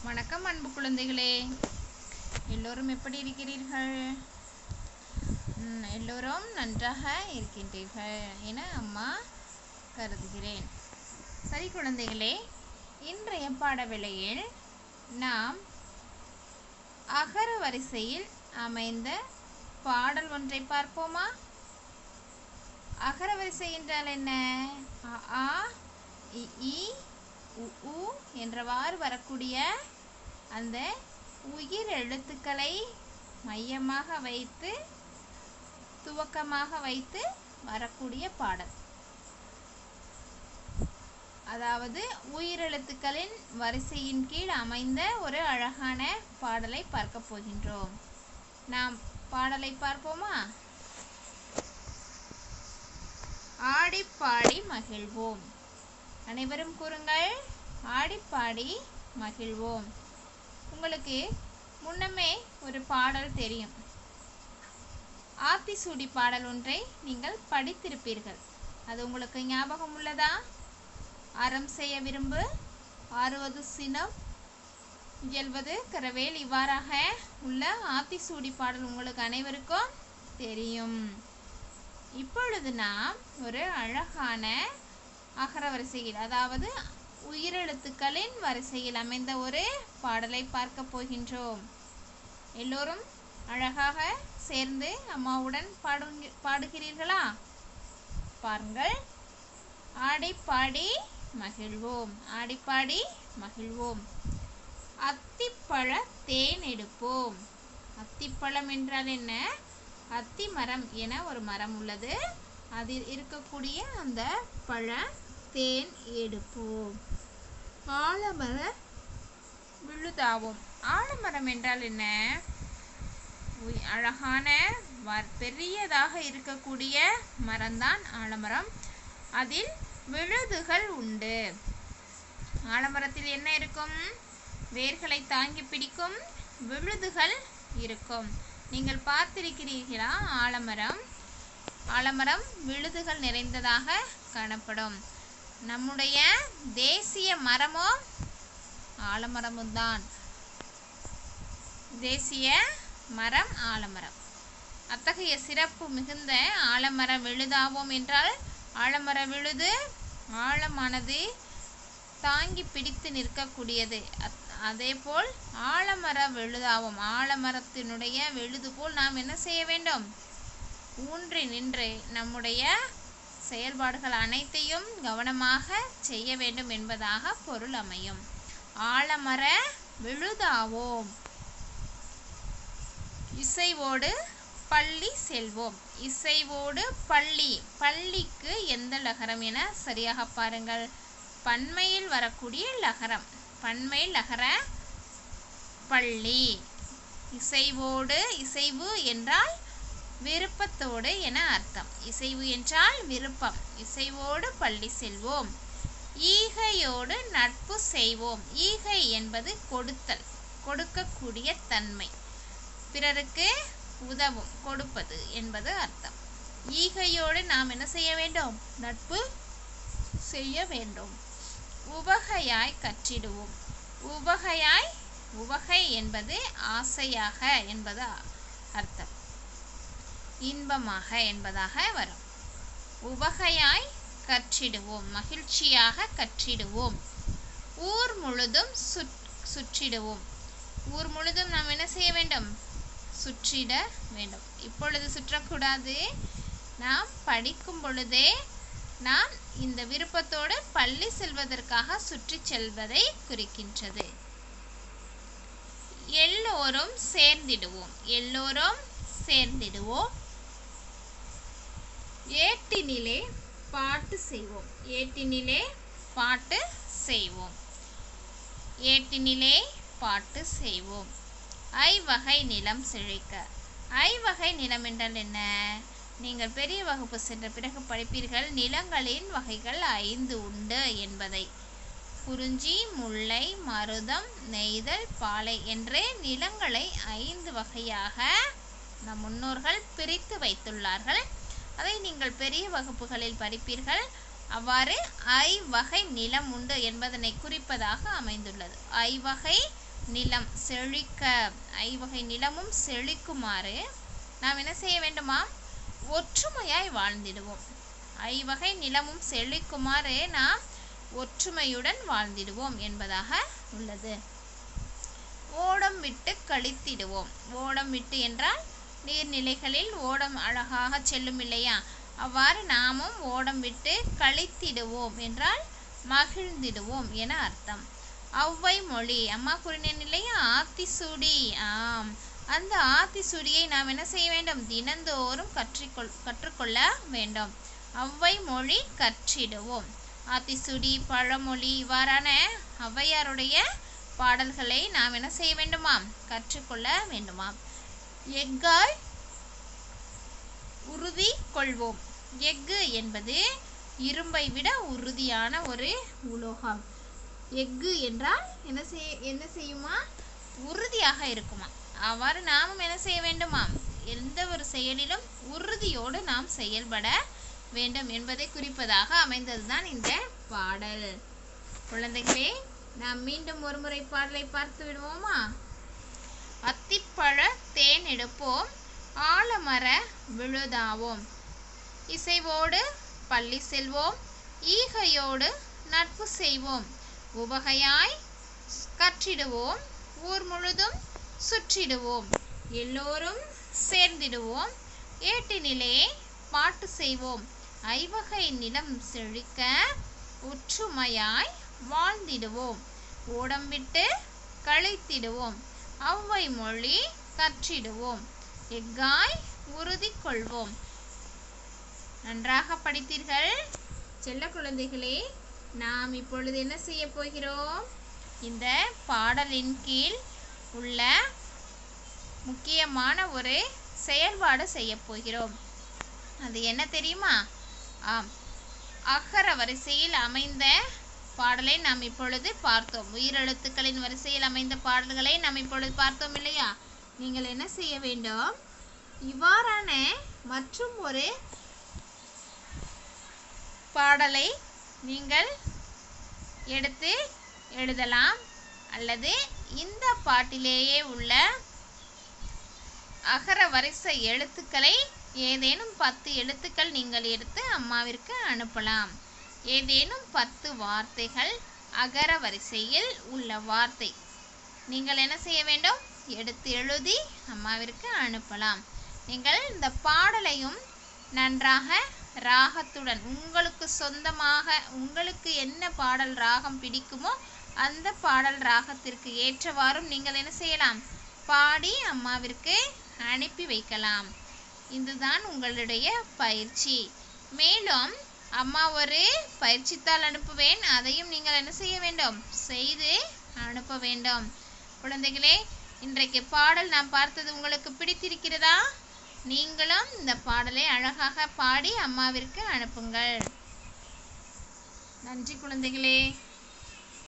வணக்கம் அன்பு குழந்தைகளே எல்லோரும் எப்படி இருக்கிறீர்கள் ம், எல்லோரும் நன்றாக இருக்கின்றீர்கள் என அம்மா கருதுகிறேன் சரி குழந்தைகளே இன்றைய பாடவேளையில் நாம் அகர வரிசையில் அமைந்த பாடல் ஒன்றை பார்ப்போமா அகர வரிசை என்றால் என்ன அ ஆ இ ஈ உ ஊ என்றவாறு வரக்கூடிய அந்த உயிர் எழுத்துக்களை மையமாக வைத்து துவக்கமாக வைத்து வரக்கூடிய பாடல் அதாவது உயிரெழுத்துக்களின் வரிசையின் கீழ் அமைந்த ஒரு அழகான பாடலை பார்க்க போகின்றோம் நாம் பாடலை பார்ப்போமா ஆடிப்பாடி மகிழ்வோம் அனைவரும் கூறுங்கள் ஆடிப்பாடி மகிழ்வோம் உங்களுக்கு முன்னமே ஒரு பாடல் தெரியும் ஆத்திசூடி பாடல் ஒன்றை நீங்கள் படித்திருப்பீர்கள் அது உங்களுக்கு ஞாபகம் உள்ளதா அறம் செய்ய விரும்பு ஆறுவது சினம் இயல்வது கரவேல் இவ்வாறாக உள்ள ஆத்திசூடி பாடல் உங்களுக்கு அனைவருக்கும் தெரியும் இப்பொழுது நாம் ஒரு அழகான அகர வரிசையில் அதாவது உயிரெழுத்துக்களின் வரிசையில் அமைந்த ஒரு பாடலை பார்க்க போகின்றோம் எல்லோரும் அழகாக சேர்ந்து அம்மாவுடன் பாடுங்க பாடுகிறீர்களா பாருங்கள் ஆடிப்பாடி மகிழ்வோம் ஆடிப்பாடி மகிழ்வோம் அத்திப்பழ தேன் எடுப்போம் அத்திப்பழம் என்றால் என்ன அத்தி மரம் என ஒரு மரம் உள்ளது அதில் இருக்கக்கூடிய அந்த பழ தேன் எடுப்போம் ஆலமர விழுதாவோம் ஆலமரம் என்றால் என்ன உய்- அழகான வ- பெரியதாக இருக்கக்கூடிய மரம்தான் ஆலமரம் அதில் விழுதுகள் உண்டு ஆலமரத்தில் என்ன இருக்கும் வேர்களை தாங்கி பிடிக்கும் விழுதுகள் இருக்கும் நீங்கள் பார்த்திருக்கிறீர்களா ஆலமரம் ஆலமரம் விழுதுகள் நிறைந்ததாக காணப்படும் நம்முடைய தேசிய மரமோ ஆலமரமும் தான் தேசிய மரம் ஆலமரம் அத்தகைய சிறப்பு மிகுந்த ஆலமர விழுதாவோம் என்றால் ஆலமர விழுது ஆழமானது தாங்கி பிடித்து நிற்கக்கூடியது அத்- அதேபோல் ஆலமர விழுதாவும் ஆலமரத்தினுடைய விழுது போல் நாம் என்ன செய்ய வேண்டும் ஊன்றி நின்று நம்முடைய செயல்பாடுகள் அனைத்தையும் கவனமாக செய்ய வேண்டும் என்பதாக பொருள் அமையும் ஆலமர விழுதாவோம் இசைவோடு பள்ளி செல்வோம் இசைவோடு பள்ளி பள்ளிக்கு எந்த லகரம் என சரியாக பாருங்கள் பன்மையில் வரக்கூடிய லகரம் பன்மை லகர பள்ளி இசைவோடு இசைவு என்றால் விருப்பத்தோடு என அர்த்தம் இசைவு என்றால் விருப்பம் இசைவோடு பள்ளி செல்வோம் ஈகையோடு நட்பு செய்வோம் ஈகை என்பது கொடுத்தல் கொடுக்கக்கூடிய தன்மை பிறருக்கு உதவும் கொடுப்பது என்பது அர்த்தம் ஈகையோடு நாம் என்ன செய்ய வேண்டும் நட்பு செய்ய வேண்டும் உவகையாய் கற்றிடுவோம் உவகையாய் உவகை என்பது ஆசையாக என்பது அ- அர்த்தம் இன்பமாக என்பதாக வரும் உவகையாய் கற்றிடுவோம் மகிழ்ச்சியாக கற்றிடுவோம் ஊர் முழுதும் சுற் சுற்றிடுவோம் ஊர் முழுதும் நாம் என்ன செய்ய வேண்டும் சுற்றிட வேண்டும் இப்பொழுது சுற்றக்கூடாது நாம் படிக்கும் பொழுதே நாம் இந்த விருப்பத்தோடு பள்ளி செல்வதற்காக சுற்றி செல்வதை குறிக்கின்றது எல்லோரும் சேர்ந்திடுவோம் எல்லோரும் சேர்ந்திடுவோம் ஏட்டினிலே பாட்டு செய்வோம் ஏட்டினிலே பாட்டு செய்வோம் ஏட்டினிலே பாட்டு செய்வோம் ஐவகை நிலம் செழிக்க ஐவகை நிலம் என்றால் என்ன நீங்கள் பெரிய வகுப்பு சென்ற பிறகு படிப்பீர்கள் நிலங்களின் வகைகள் ஐந்து உண்டு என்பதை குறிஞ்சி முல்லை மருதம் நெய்தல் பாலை என்று நிலங்களை ஐந்து வகையாக நம் முன்னோர்கள் பிரித்து வைத்துள்ளார்கள் அதை நீங்கள் பெரிய வகுப்புகளில் படிப்பீர்கள் அவ்வாறு ஐவகை நிலம் உண்டு என்பதனை குறிப்பதாக அமைந்துள்ளது ஐவகை நிலம் செழிக்க ஐவகை நிலமும் செழிக்குமாறு நாம் என்ன செய்ய வேண்டுமா ஒற்றுமையாய் வாழ்ந்திடுவோம் ஐவகை நிலமும் செழிக்குமாறு நாம் ஒற்றுமையுடன் வாழ்ந்திடுவோம் என்பதாக உள்ளது ஓடம் விட்டு கழித்திடுவோம் ஓடம் விட்டு என்றால் நீர்நிலைகளில் ஓடம் அழகாக செல்லும் இல்லையா அவ்வாறு நாமும் ஓடம் விட்டு கழித்திடுவோம் என்றால் மகிழ்ந்திடுவோம் என அர்த்தம் ஔவை மொழி அம்மா கூறினேன் இல்லையா ஆத்திசூடி ஆம் அந்த ஆத்திசூடியை நாம் என்ன செய்ய வேண்டும் தினந்தோறும் கற்றிக்கொள் கற்றுக்கொள்ள வேண்டும் ஔவை மொழி கற்றிடுவோம் ஆத்திசூடி பழமொழி இவ்வாறான ஔவையாருடைய பாடல்களை நாம் என்ன செய்ய வேண்டுமாம் கற்றுக்கொள்ள வேண்டுமாம் எக்காய் உறுதி கொள்வோம் எஃகு என்பது இரும்பை விட உறுதியான ஒரு உலோகம் எஃகு என்றால் என்ன செய்ய என்ன செய்யுமா உறுதியாக இருக்குமா அவ்வாறு நாமும் என்ன செய்ய வேண்டுமாம் எந்த ஒரு செயலிலும் உறுதியோடு நாம் செயல்பட வேண்டும் என்பதை குறிப்பதாக அமைந்ததுதான் இந்த பாடல் குழந்தைகளே நாம் மீண்டும் ஒரு முறை பாடலை பார்த்து விடுவோமா அத்திப்பழ தேன் எடுப்போம் ஆலமர விழுதாவோம் இசைவோடு பள்ளி செல்வோம் ஈகையோடு நட்பு செய்வோம் உவகையாய் கற்றிடுவோம் ஊர் முழுதும் சுற்றிடுவோம் எல்லோரும் சேர்ந்திடுவோம் ஏட்டினிலே பாட்டு செய்வோம் ஐவகை நிலம் செழிக்க ஒற்றுமையாய் வாழ்ந்திடுவோம் ஓடம் விட்டு கழித்திடுவோம் ஔவை மொழி கற்றிடுவோம் எக்காய் உறுதி கொள்வோம் நன்றாக படித்தீர்கள் செல்ல குழந்தைகளே நாம் இப்பொழுது என்ன செய்ய போகிறோம் இந்த பாடலின் கீழ் உள்ள முக்கியமான ஒரு செயல்பாடு செய்ய போகிறோம் அது என்ன தெரியுமா ஆம் அகர வரிசையில் அமைந்த பாடலை நாம் இப்பொழுது பார்த்தோம் உயிரெழுத்துக்களின் வரிசையில் அமைந்த பாடல்களை நாம் இப்பொழுது பார்த்தோம் இல்லையா நீங்கள் என்ன செய்ய வேண்டும் இவ்வாறான மற்றும் ஒரு பாடலை நீங்கள் எடுத்து எழுதலாம் அல்லது இந்த பாட்டிலேயே உள்ள அகர வரிசை எழுத்துக்களை ஏதேனும் பத்து எழுத்துக்கள் நீங்கள் எடுத்து அம்மாவிற்கு அனுப்பலாம் ஏதேனும் பத்து வார்த்தைகள் அகர வரிசையில் உள்ள வார்த்தை நீங்கள் என்ன செய்ய வேண்டும் எடுத்து எழுதி அம்மாவிற்கு அனுப்பலாம் நீங்கள் இந்த பாடலையும் நன்றாக ராகத்துடன் உங்களுக்கு சொந்தமாக உங்களுக்கு என்ன பாடல் ராகம் பிடிக்குமோ அந்த பாடல் ராகத்திற்கு ஏற்றவாறும் நீங்கள் என்ன செய்யலாம் பாடி அம்மாவிற்கு அனுப்பி வைக்கலாம் இதுதான் உங்களுடைய பயிற்சி மேலும் அம்மா ஒரு பயிற்சித்தாள் அனுப்புவேன் அதையும் நீங்கள் என்ன செய்ய வேண்டும் செய்து அனுப்ப வேண்டும் குழந்தைகளே இன்றைக்கு பாடல் நான் பார்த்தது உங்களுக்கு பிடித்திருக்கிறதா நீங்களும் இந்த பாடலை அழகாக பாடி அம்மாவிற்கு அனுப்புங்கள் நன்றி குழந்தைகளே